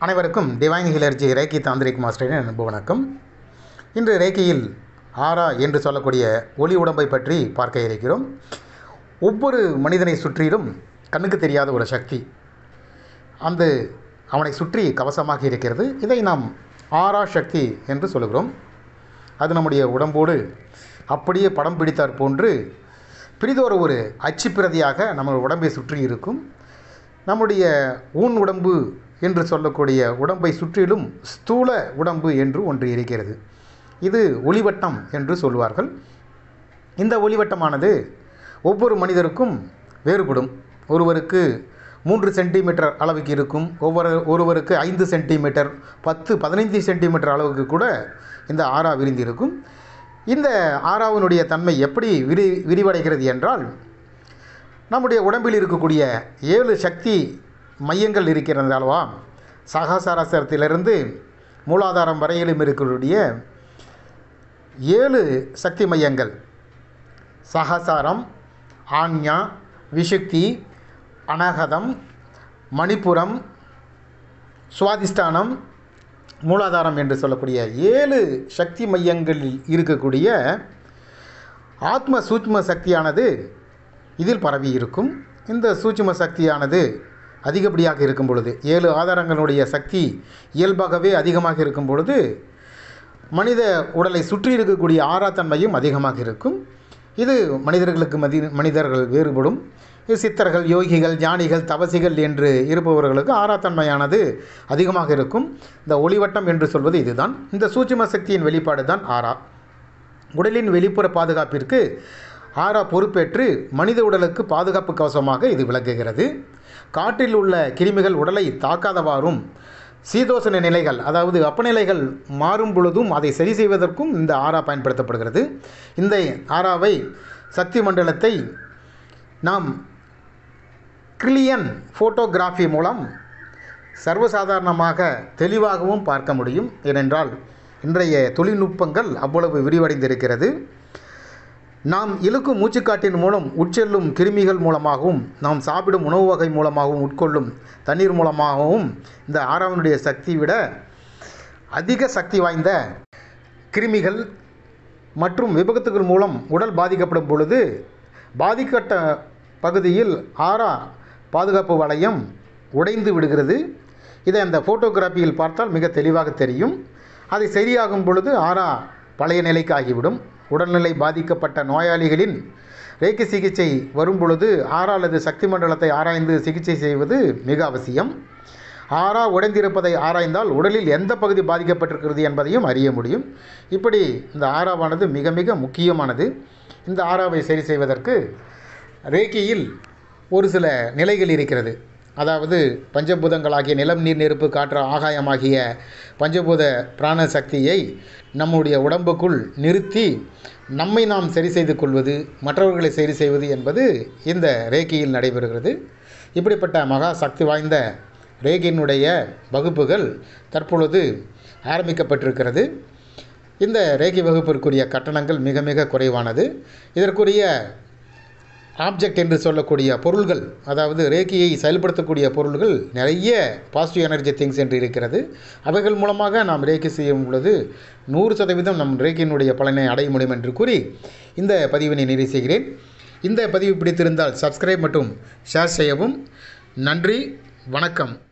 அனைவருக்கும் டிவைன் ஹிலர்ஜி ரேக்கி தாந்திரிக் மாஸ்டரின் அன்பு வணக்கம் இன்று ரேக்கியில் ஆரா என்று சொல்லக்கூடிய ஒளி உடம்பை பற்றி பார்க்க இருக்கிறோம் ஒவ்வொரு மனிதனை சுற்றிலும் கண்ணுக்கு தெரியாத ஒரு சக்தி அந்த அவனை சுற்றி கவசமாக இருக்கிறது இதை நாம் ஆரா சக்தி என்று சொல்லுகிறோம் அது நம்முடைய உடம்போடு அப்படியே படம் பிடித்தாற் போன்று பிரிதொரு ஒரு அச்சு பிரதியாக நம்ம உடம்பை சுற்றி இருக்கும் நம்முடைய ஊன் உடம்பு என்று சொல்லக்கூடிய உடம்பை சுற்றிலும் ஸ்தூல உடம்பு என்று ஒன்று இருக்கிறது இது ஒளிவட்டம் என்று சொல்வார்கள் இந்த ஒளிவட்டமானது ஒவ்வொரு மனிதருக்கும் வேறுபடும் ஒருவருக்கு மூன்று சென்டிமீட்டர் அளவுக்கு இருக்கும் ஒவ்வொரு ஒருவருக்கு ஐந்து சென்டிமீட்டர் பத்து பதினைந்து சென்டிமீட்டர் அளவுக்கு கூட இந்த ஆறா விரிந்திருக்கும் இந்த ஆறாவினுடைய தன்மை எப்படி விரி விரிவடைகிறது என்றால் நம்முடைய உடம்பில் இருக்கக்கூடிய ஏழு சக்தி மையங்கள் இருக்கிறது அல்லவா சகசாரத்திலிருந்து மூலாதாரம் வரையிலும் இருக்கக்கூடிய ஏழு சக்தி மையங்கள் சகசாரம் ஆஞ்ஞா விஷுக்தி அனகதம் மணிப்புரம் சுவாதிஷ்டானம் மூலாதாரம் என்று சொல்லக்கூடிய ஏழு சக்தி மையங்களில் இருக்கக்கூடிய ஆத்ம சூட்ச்ம சக்தியானது இதில் பரவி இருக்கும் இந்த சூட்சும சக்தியானது அதிகப்படியாக இருக்கும் பொழுது ஏழு ஆதாரங்களுடைய சக்தி இயல்பாகவே அதிகமாக இருக்கும் பொழுது மனித உடலை சுற்றி இருக்கக்கூடிய ஆறாத்தன்மையும் அதிகமாக இருக்கும் இது மனிதர்களுக்கு மதி மனிதர்கள் வேறுபடும் இது சித்தர்கள் யோகிகள் ஞானிகள் தவசிகள் என்று இருப்பவர்களுக்கு ஆறாத்தன்மையானது அதிகமாக இருக்கும் இந்த ஒளிவட்டம் என்று சொல்வது இதுதான் இந்த சூட்சும சக்தியின் வெளிப்பாடு தான் ஆறா உடலின் வெளிப்புற பாதுகாப்பிற்கு ஆரா பொறுப்பேற்று மனித உடலுக்கு பாதுகாப்பு கவசமாக இது விளங்குகிறது காற்றில் உள்ள கிருமிகள் உடலை தாக்காதவாறும் சீதோசன நிலைகள் அதாவது வெப்பநிலைகள் மாறும் பொழுதும் அதை சரி செய்வதற்கும் இந்த ஆரா பயன்படுத்தப்படுகிறது இந்த ஆராவை சக்தி மண்டலத்தை நாம் கிளியன் ஃபோட்டோகிராஃபி மூலம் சர்வசாதாரணமாக தெளிவாகவும் பார்க்க முடியும் ஏனென்றால் இன்றைய தொழில்நுட்பங்கள் அவ்வளவு விரிவடைந்திருக்கிறது நாம் இழுக்கும் மூச்சுக்காட்டின் மூலம் உட்செல்லும் கிருமிகள் மூலமாகவும் நாம் சாப்பிடும் உணவு வகை மூலமாகவும் உட்கொள்ளும் தண்ணீர் மூலமாகவும் இந்த ஆறாவனுடைய சக்தி விட அதிக சக்தி வாய்ந்த கிருமிகள் மற்றும் விபத்துகள் மூலம் உடல் பாதிக்கப்படும் பொழுது பாதிக்கப்பட்ட பகுதியில் ஆறா பாதுகாப்பு வளையம் உடைந்து விடுகிறது இதை அந்த ஃபோட்டோகிராஃபியில் பார்த்தால் மிக தெளிவாக தெரியும் அது சரியாகும் பொழுது ஆறா பழைய நிலைக்கு ஆகிவிடும் உடல்நிலை பாதிக்கப்பட்ட நோயாளிகளின் ரேக்கி சிகிச்சை வரும் பொழுது ஆறா அல்லது சக்தி மண்டலத்தை ஆராய்ந்து சிகிச்சை செய்வது மிக அவசியம் ஆறா உடைந்திருப்பதை ஆராய்ந்தால் உடலில் எந்த பகுதி பாதிக்கப்பட்டிருக்கிறது என்பதையும் அறிய முடியும் இப்படி இந்த ஆறாவானது மிக மிக முக்கியமானது இந்த ஆறாவை சரி செய்வதற்கு ரேக்கியில் ஒரு சில நிலைகள் இருக்கிறது அதாவது பஞ்சபூதங்களாகிய நிலம் நீர் நெருப்பு காற்று ஆகாயமாகிய பஞ்சபூத பிராண சக்தியை நம்முடைய உடம்புக்குள் நிறுத்தி நம்மை நாம் சரி செய்து கொள்வது மற்றவர்களை சரி செய்வது என்பது இந்த ரேக்கியில் நடைபெறுகிறது இப்படிப்பட்ட மகா சக்தி வாய்ந்த ரேகியினுடைய வகுப்புகள் தற்பொழுது ஆரம்பிக்கப்பட்டிருக்கிறது இந்த ரேகி வகுப்பிற்குரிய கட்டணங்கள் மிக மிக குறைவானது இதற்குரிய ஆப்ஜெக்ட் என்று சொல்லக்கூடிய பொருள்கள் அதாவது ரேக்கியை செயல்படுத்தக்கூடிய பொருள்கள் நிறைய பாசிட்டிவ் எனர்ஜி திங்ஸ் என்று இருக்கிறது அவைகள் மூலமாக நாம் ரேக்கி செய்யும் பொழுது நூறு சதவீதம் நம் ரேக்கியினுடைய பலனை அடைய முடியும் என்று கூறி இந்த பதிவினை நிறைவு செய்கிறேன் இந்த பதிவு பிடித்திருந்தால் சப்ஸ்கிரைப் மற்றும் ஷேர் செய்யவும் நன்றி வணக்கம்